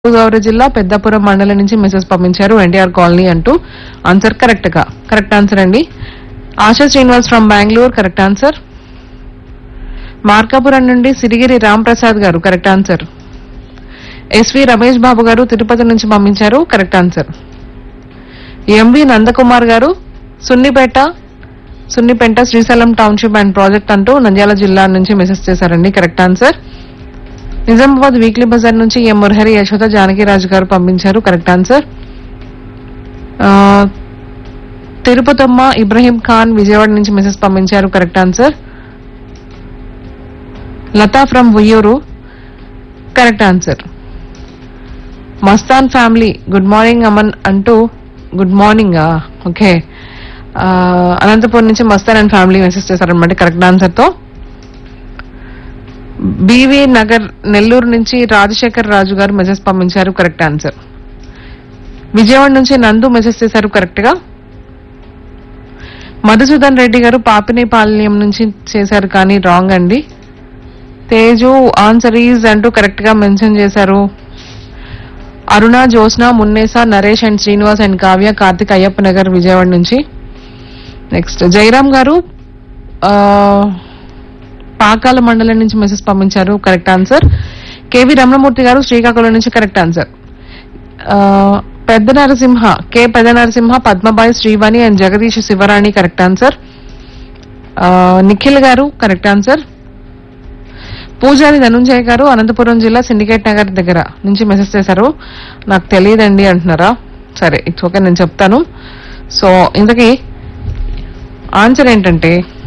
గోదావరి జిల్లా పెద్దపురం మండలం నుంచి మెసేజ్ పంపించారు ఎన్టీఆర్ కాలనీ అంటూ ఆన్సర్ కరెక్ట్ గా కరెక్ట్ ఆన్సర్ అండి Asha Srinivas from Bengaluru correct answer Markapuram నుండి Sirigiri Ram Prasad garu correct answer SV Ramesh Babu garu Tirupati నుంచి పంపించారు correct answer MV Nandakumar garu Sunnipeta Sunnipeta Srisailam township and project అంటూ నంద్యాల జిల్లా నుంచి మెసేజ్ చేశారండి కరెక్ట్ ఆన్సర్ నిజామాబాద్ వీక్లీ బజార్ నుంచి ఎం మురహరి యశోద జానకిరాజు గారు పంపించారు కరెక్ట్ ఆన్సర్ ఆ, తిరుపతమ్మ ఇబ్రహీం ఖాన్ విజయవాడ నుంచి మెసేజ్ పంపించారు correct answer Latha from Uyyuru correct answer Mastan family good morning Aman అంటూ గుడ్ మార్నింగ్ ఓకే అనంతపురం నుంచి మస్తాన్ అండ్ ఫ్యామిలీ మెసేజ్ చేశారనమాట కరెక్ట్ ఆన్సర్ తో బీవీ నగర్ నెల్లూరు నుంచి రాజశేఖర్ రాజు గారు మెసేజ్ పంపించారు కరెక్ట్ ఆన్సర్ విజయవాడ నుంచి నందు మెసేజ్ చేశారు కరెక్ట్ గా మధుసూదన్ రెడ్డి గారు పాపినేపాలెం నుంచి చేశారు కానీ రాంగ్ అండి తేజు ఆన్సర్ ఈజ్ అంటూ కరెక్ట్ గా మెన్షన్ చేశారు అరుణ జ్యోత్స్న మున్నేసా నరేష్ అండ్ శ్రీనివాస్ అండ్ కావ్య కార్తిక్ అయ్యప్ప నగర్ విజయవాడ నుంచి నెక్స్ట్ జయరామ్ గారు ఆ, పాకాల మండలం నుంచి మెసేజ్ పంపించారు కరెక్ట్ ఆన్సర్ కేవి రమణమూర్తి గారు శ్రీకాకుళం నుంచి కరెక్ట్ ఆన్సర్ ఆ, పెద్ద Narasimha K Pedda Narasimha Padmabai Srivani and Jagadish Sivarani correct answer ఆ, నిఖిల్ గారు కరెక్ట్ ఆన్సర్ పూజారి ధనుంజయ్ గారు అనంతపురం జిల్లా సిండికేట్ నగర్ దగ్గర నుంచి మెసేజ్ చేశారు నాకు తెలియదండి అంటున్నారా సరే ఇట్స్ ఓకే నేను చెప్తాను సో ఇంతకీ ఆన్సర్ ఏంటంటే